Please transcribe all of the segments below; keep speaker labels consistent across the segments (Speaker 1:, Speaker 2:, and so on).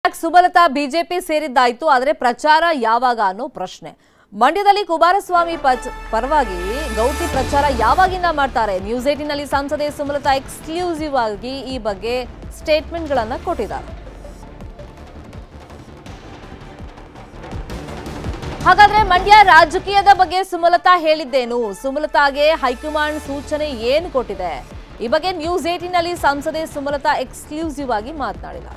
Speaker 1: Sumalatha BJP ಸೇರಿದ್ದಾಯ್ತು ಆದರೆ ಪ್ರಚಾರ ಯಾವಾಗ ಅನ್ನೋ ಪ್ರಶ್ನೆ ಮಂಡ್ಯದಲ್ಲಿ ಕುಮಾರಸ್ವಾಮಿ ಪಚ್- ಪರವಾಗಿ ಗೌಟಿ ಪ್ರಚಾರ ಯಾವಾಗಿಂದ ಮಾಡ್ತಾರೆ ನ್ಯೂಸ್ ಏಟಿನಲ್ಲಿ ಸಂಸದೆ ಸುಮಲತಾ ಎಕ್ಸ್ಕ್ಲೂಸಿವ್ ಆಗಿ ಈ ಬಗ್ಗೆ ಸ್ಟೇಟ್ಮೆಂಟ್ಗಳನ್ನ ಕೊಟ್ಟಿದ್ದಾರೆ ಹಾಗಾದ್ರೆ ಮಂಡ್ಯ ರಾಜಕೀಯದ ಬಗ್ಗೆ ಸುಮಲತಾ ಹೇಳಿದ್ದೇನು ಸುಮಲತಾಗೆ ಹೈಕಮಾಂಡ್ ಸೂಚನೆ ಏನು ಕೊಟ್ಟಿದೆ ಈ ಬಗ್ಗೆ ನ್ಯೂಸ್ ಏಟಿನಲ್ಲಿ ಸಂಸದೆ ಸುಮಲತಾ ಎಕ್ಸ್ಕ್ಲೂಸಿವ್ ಆಗಿ ಮಾತನಾಡಿದ್ದಾರೆ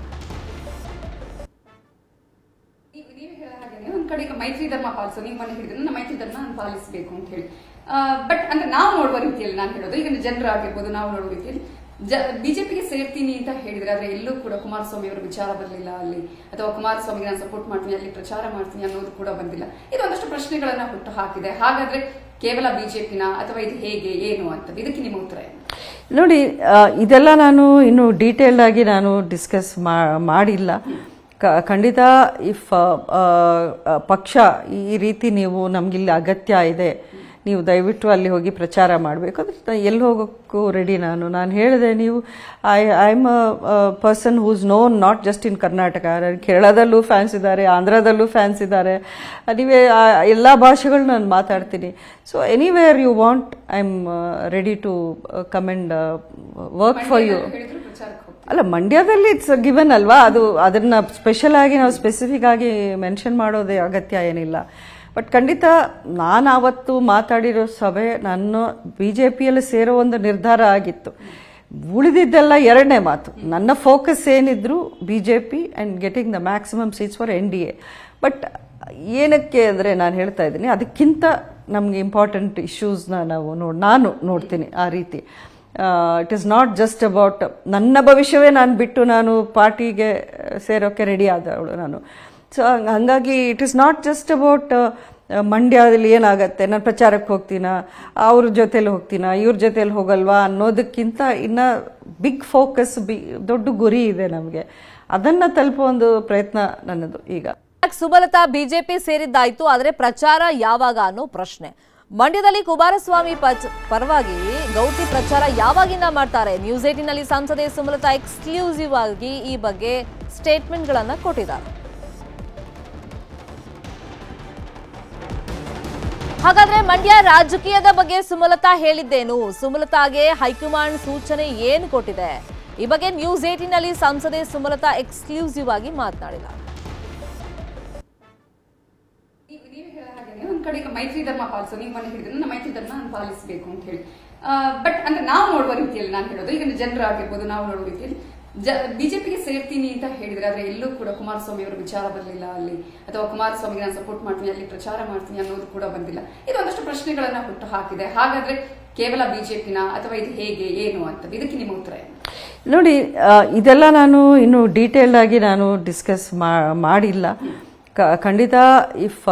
Speaker 2: ನೀವು ನೀವು ಹೇಳೋ ಹಾಗೇನೆ ಒಂದ್ ಕಡೆ ಈಗ ಮೈತ್ರಿ ಧರ್ಮ ಪಾಲಿಸೋ ನೀವು ಮನೆ ಹೇಳಿದ್ರೆ ನನ್ನ ಮೈತ್ರಿ ಧರ್ಮ ನಾನು ಪಾಲಿಸಬೇಕು ಅಂತ ಹೇಳಿ ಬಟ್ ಅಂದ್ರೆ ನಾವು ನೋಡುವ ರೀತಿಯಲ್ಲಿ ನಾನು ಹೇಳೋದು ಈಗ ಜನರು ಆಗಿರ್ಬೋದು ನಾವು ನೋಡುವ ರೀತಿಯಲ್ಲಿ ಬಿಜೆಪಿಗೆ ಸೇರ್ತೀನಿ ಅಂತ ಹೇಳಿದ್ರೆ ಆದ್ರೆ ಎಲ್ಲೂ ಕೂಡ ಕುಮಾರಸ್ವಾಮಿ ಅವರ ವಿಚಾರ ಬರಲಿಲ್ಲ ಅಲ್ಲಿ ಅಥವಾ ಕುಮಾರಸ್ವಾಮಿಗೆ ನಾನು ಸಪೋರ್ಟ್ ಮಾಡ್ತೀನಿ ಅಲ್ಲಿ ಪ್ರಚಾರ ಮಾಡ್ತೀನಿ ಅನ್ನೋದು ಕೂಡ ಬಂದಿಲ್ಲ ಇದು ಒಂದಷ್ಟು ಪ್ರಶ್ನೆಗಳನ್ನ ಹುಟ್ಟು ಹಾಕಿದೆ ಹಾಗಾದ್ರೆ ಕೇವಲ ಬಿಜೆಪಿನ ಅಥವಾ ಇದು ಹೇಗೆ ಏನು ಅಂತ ಇದಕ್ಕೆ ನಿಮ್ಮ ಉತ್ತರ ಏನು
Speaker 3: ನೋಡಿ ಆ, ಇದೆಲ್ಲ ನಾನು ಇನ್ನು ಡೀಟೇಲ್ಡ್ ಆಗಿ ನಾನು ಡಿಸ್ಕಸ್ ಮಾಡಿಲ್ಲ ಕ- ಖಂಡಿತ ಇಫ್ ಪಕ್ಷ ಈ ರೀತಿ ನೀವು ನಮಗಿಲ್ಲಿ ಅಗತ್ಯ ಇದೆ ನೀವು ದಯವಿಟ್ಟು ಅಲ್ಲಿ ಹೋಗಿ ಪ್ರಚಾರ ಮಾಡಬೇಕು ಅಂದ್ರೆ ಎಲ್ಲಿ ಹೋಗೋಕ್ಕೂ ರೆಡಿ ನಾನು ನಾನು ಹೇಳಿದೆ ನೀವು I I am a person whose known not just in Karnataka ಕೇರಳದಲ್ಲೂ ಫ್ಯಾನ್ಸ್ ಇದ್ದಾರೆ ಆಂಧ್ರದಲ್ಲೂ ಫ್ಯಾನ್ಸ್ ಇದ್ದಾರೆ ನೀವೇ ಎಲ್ಲ ಭಾಷೆಗಳು ನಾನು ಮಾತಾಡ್ತೀನಿ so anywhere you want I am ready to come and work for you
Speaker 2: ಹೇಳಿದ್ರು ಪ್ರಚಾರಕ್ಕೆ ಹೋಗ್ತೀನಿ
Speaker 3: ಅಲ್ಲ ಮಂಡ್ಯದಲ್ಲಿ ಇಟ್ಸ್ ಗಿವನ್ ಅಲ್ವಾ ಅದು ಅದನ್ನ ಸ್ಪೆಷಲ್ ಆಗಿ ನಾವು ಸ್ಪೆಸಿಫಿಕ್ ಆಗಿ ಮೆನ್ಷನ್ ಮಾಡೋದೇ ಅಗತ್ಯ ಏನಿಲ್ಲ ಬಟ್ ಖಂಡಿತ ನಾನು ಆವತ್ತು ಮಾತಾಡಿರೋ ಸಭೆ ನನ್ನ ಬಿ ಜೆ ಪಿಯಲ್ಲಿ ಸೇರೋ ಒಂದು ನಿರ್ಧಾರ ಆಗಿತ್ತು ಉಳಿದಿದ್ದೆಲ್ಲ ಎರಡನೇ ಮಾತು ನನ್ನ ಫೋಕಸ್ ಏನಿದ್ರು B J P and getting the maximum seats for N D A but ಏನಕ್ಕೆ ಅಂದರೆ ನಾನು ಹೇಳ್ತಾ ಇದ್ದೀನಿ ಅದಕ್ಕಿಂತ ನಮಗೆ ಇಂಪಾರ್ಟೆಂಟ್ ಇಶ್ಯೂಸ್ನ ನಾವು ನೋಡಿ ನಾನು ನೋಡ್ತೀನಿ ಆ ರೀತಿ it is not just about ನನ್ನ ಭವಿಷ್ಯವೇ ನಾನು ಬಿಟ್ಟು ನಾನು ಪಾರ್ಟಿಗೆ ಸೇರೋಕ್ಕೆ ರೆಡಿ ಆದವಳು ನಾನು ಸೊ ಹಂಗಾಗಿ it is not just about ಮಂಡ್ಯದಲ್ಲಿ ಏನಾಗತ್ತೆ ನಾನು ಪ್ರಚಾರಕ್ಕೆ ಹೋಗ್ತೀನಾ ಅವ್ರ ಜೊತೆಲಿ ಹೋಗ್ತೀನಾ ಇವ್ರ ಜೊತೆಲಿ ಹೋಗಲ್ವಾ ಅನ್ನೋದಕ್ಕಿಂತ ಇನ್ನು ಬಿಗ್ ಫೋಕಸ್ ಬಿ ದೊಡ್ಡ ಗುರಿ ಇದೆ ನಮಗೆ ಅದನ್ನು ತಲುಪೋ ಒಂದು ಪ್ರಯತ್ನ ನನ್ನದು ಈಗ
Speaker 1: ಸುಮಲತಾ ಬಿಜೆಪಿ ಸೇರಿದ್ದಾಯ್ತು ಆದರೆ ಪ್ರಚಾರ ಯಾವಾಗ ಅನ್ನೋ ಪ್ರಶ್ನೆ ಮಂಡ್ಯದಲ್ಲಿ ಕುಮಾರಸ್ವಾಮಿ ಪಚ್- ಪರವಾಗಿ ಗೌಟಿ ಪ್ರಚಾರ ಯಾವಾಗಿಂದ ಮಾಡ್ತಾರೆ ನ್ಯೂಸ್ ಏಟಿನಲ್ಲಿ ಸಂಸದೆ ಸುಮಲತಾ ಎಕ್ಸ್ಕ್ಲೂಸಿವ್ ಆಗಿ ಈ ಬಗ್ಗೆ ಸ್ಟೇಟ್ಮೆಂಟ್ಗಳನ್ನ ಕೊಟ್ಟಿದ್ದಾರೆ ಹಾಗಾದ್ರೆ ಮಂಡ್ಯ ರಾಜಕೀಯದ ಬಗ್ಗೆ ಸುಮಲತಾ ಹೇಳಿದ್ದೇನು ಸುಮಲತಾಗೆ ಹೈಕಮಾಂಡ್ ಸೂಚನೆ ಏನು ಕೊಟ್ಟಿದೆ ಈ ಬಗ್ಗೆ ನ್ಯೂಸ್ ಏಟಿನಲ್ಲಿ ಸಂಸದೆ ಸುಮಲತಾ ಎಕ್ಸ್ಕ್ಲೂಸಿವ್ ಆಗಿ ಮಾತನಾಡಿದ್ದಾರೆ
Speaker 2: ನೀವು ನೀವು ಹೇಳೋ ಹಾಗೇನೆ ಒಂದ್ ಕಡೆ ಈಗ ಮೈತ್ರಿ ಧರ್ಮ ಪಾಲಿಸೋ ನೀವು ಮನೆ ಹೇಳಿದ್ರೆ ನನ್ನ ಮೈತ್ರಿ ಧರ್ಮ ನಾನು ಪಾಲಿಸಬೇಕು ಅಂತ ಹೇಳಿ ಬಟ್ ಅಂದ್ರೆ ನಾವು ನೋಡುವ ರೀತಿಯಲ್ಲಿ ನಾನು ಹೇಳೋದು ಈಗ ಜನರು ಆಗಿರ್ಬೋದು ನಾವು ನೋಡುವ ರೀತಿಯಲ್ಲಿ ಬಿಜೆಪಿಗೆ ಸೇರ್ತೀನಿ ಅಂತ ಹೇಳಿದ್ರೆ ಆದ್ರೆ ಎಲ್ಲೂ ಕೂಡ ಕುಮಾರಸ್ವಾಮಿ ಅವರ ವಿಚಾರ ಬರಲಿಲ್ಲ ಅಲ್ಲಿ ಅಥವಾ ಕುಮಾರಸ್ವಾಮಿಗೆ ನಾನು ಸಪೋರ್ಟ್ ಮಾಡ್ತೀನಿ ಅಲ್ಲಿ ಪ್ರಚಾರ ಮಾಡ್ತೀನಿ ಅನ್ನೋದು ಕೂಡ ಬಂದಿಲ್ಲ ಇದು ಒಂದಷ್ಟು ಪ್ರಶ್ನೆಗಳನ್ನ ಹುಟ್ಟು ಹಾಕಿದೆ ಹಾಗಾದ್ರೆ ಕೇವಲ ಬಿಜೆಪಿನ ಅಥವಾ ಇದು ಹೇಗೆ ಏನು ಅಂತ ಇದಕ್ಕೆ ನಿಮ್ಮ ಉತ್ತರ ಏನು
Speaker 3: ನೋಡಿ ಆ, ಇದೆಲ್ಲ ನಾನು ಇನ್ನು ಡೀಟೇಲ್ಡ್ ಆಗಿ ನಾನು ಡಿಸ್ಕಸ್ ಮಾಡಿಲ್ಲ ಕ- ಖಂಡಿತ ಇಫ್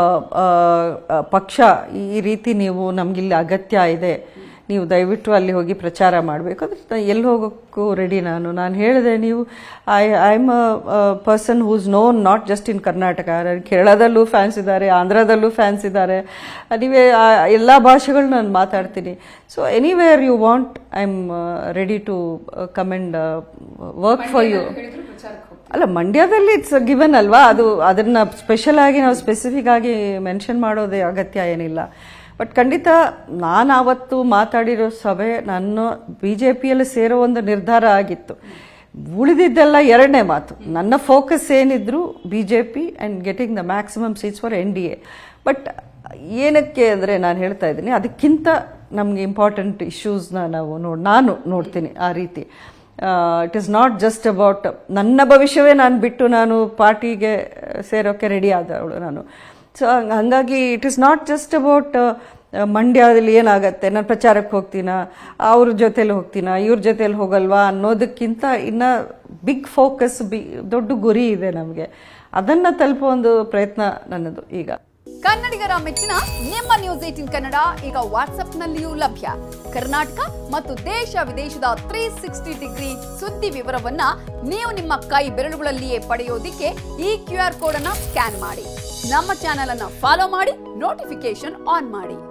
Speaker 3: ಪಕ್ಷ ಈ ರೀತಿ ನೀವು ನಮಗಿಲ್ಲಿ ಅಗತ್ಯ ಇದೆ ನೀವು ದಯವಿಟ್ಟು ಅಲ್ಲಿ ಹೋಗಿ ಪ್ರಚಾರ ಮಾಡಬೇಕು ಅಂದ್ರೆ ಎಲ್ಲಿ ಹೋಗೋಕ್ಕೂ ರೆಡಿ ನಾನು ನಾನು ಹೇಳಿದೆ ನೀವು I I am a person whose known not just in Karnataka ಕೇರಳದಲ್ಲೂ ಫ್ಯಾನ್ಸ್ ಇದ್ದಾರೆ ಆಂಧ್ರದಲ್ಲೂ ಫ್ಯಾನ್ಸ್ ಇದ್ದಾರೆ ನೀವೇ ಎಲ್ಲ ಭಾಷೆಗಳು ನಾನು ಮಾತಾಡ್ತೀನಿ so anywhere you want I am ready to come and work for you
Speaker 2: ಹೇಳಿದ್ರು ಪ್ರಚಾರಕ್ಕೆ ಹೋಗ್ತೀನಿ
Speaker 3: ಅಲ್ಲ ಮಂಡ್ಯದಲ್ಲಿ ಇಟ್ಸ್ ಗಿವನ್ ಅಲ್ವಾ ಅದು ಅದನ್ನ ಸ್ಪೆಷಲ್ ಆಗಿ ನಾವು ಸ್ಪೆಸಿಫಿಕ್ ಆಗಿ ಮೆನ್ಷನ್ ಮಾಡೋದೇ ಅಗತ್ಯ ಏನಿಲ್ಲ ಬಟ್ ಖಂಡಿತ ನಾನು ಆವತ್ತು ಮಾತಾಡಿರೋ ಸಭೆ ನನ್ನ ಬಿ ಜೆ ಪಿಯಲ್ಲಿ ಸೇರೋ ಒಂದು ನಿರ್ಧಾರ ಆಗಿತ್ತು ಉಳಿದಿದ್ದೆಲ್ಲ ಎರಡನೇ ಮಾತು ನನ್ನ ಫೋಕಸ್ ಏನಿದ್ರು B J P and getting the maximum seats for N D A but ಏನಕ್ಕೆ ಅಂದರೆ ನಾನು ಹೇಳ್ತಾ ಇದ್ದೀನಿ ಅದಕ್ಕಿಂತ ನಮಗೆ ಇಂಪಾರ್ಟೆಂಟ್ ಇಶ್ಯೂಸ್ನ ನಾವು ನೋಡಿ ನಾನು ನೋಡ್ತೀನಿ ಆ ರೀತಿ it is not just about ನನ್ನ ಭವಿಷ್ಯವೇ ನಾನು ಬಿಟ್ಟು ನಾನು ಪಾರ್ಟಿಗೆ ಸೇರೋಕ್ಕೆ ರೆಡಿ ಆದವಳು ನಾನು ಸೊ ಹಂಗಾಗಿ it is not just about ಮಂಡ್ಯದಲ್ಲಿ ಏನಾಗತ್ತೆ ನಾನು ಪ್ರಚಾರಕ್ಕೆ ಹೋಗ್ತೀನಾ ಅವ್ರ ಜೊತೆಲಿ ಹೋಗ್ತೀನಾ ಇವ್ರ ಜೊತೆಲಿ ಹೋಗಲ್ವಾ ಅನ್ನೋದಕ್ಕಿಂತ ಇನ್ನು ಬಿಗ್ ಫೋಕಸ್ ಬಿ ದೊಡ್ಡ ಗುರಿ ಇದೆ ನಮಗೆ ಅದನ್ನು ತಲುಪೋ ಒಂದು ಪ್ರಯತ್ನ ನನ್ನದು ಈಗ
Speaker 4: ಕನ್ನಡಿಗರ ಮೆಚ್ಚಿನ ನಿಮ್ಮ ನ್ಯೂಸ್ ಏಟಿನ್ ಕನ್ನಡ ಈಗ ವಾಟ್ಸ್ಆಪ್ನಲ್ಲಿಯೂ ಲಭ್ಯ ಕರ್ನಾಟಕ ಮತ್ತು ದೇಶ ವಿದೇಶದ ತ್ರೀ ಸಿಕ್ಸ್ಟಿ ಡಿಗ್ರಿ ಸುದ್ದಿ ವಿವರವನ್ನ ನೀವು ನಿಮ್ಮ ಕೈ ಬೆರಳುಗಳಲ್ಲಿಯೇ ಪಡೆಯೋದಿಕ್ಕೆ ಈ ಕ್ಯೂ ಆರ್ ಕೋಡ್ ಅನ್ನ ಸ್ಕ್ಯಾನ್ ಮಾಡಿ ನಮ್ಮ ಚಾನೆಲ್ ಅನ್ನ ಫಾಲೋ ಮಾಡಿ ನೋಟಿಫಿಕೇಶನ್ ಆನ್ ಮಾಡಿ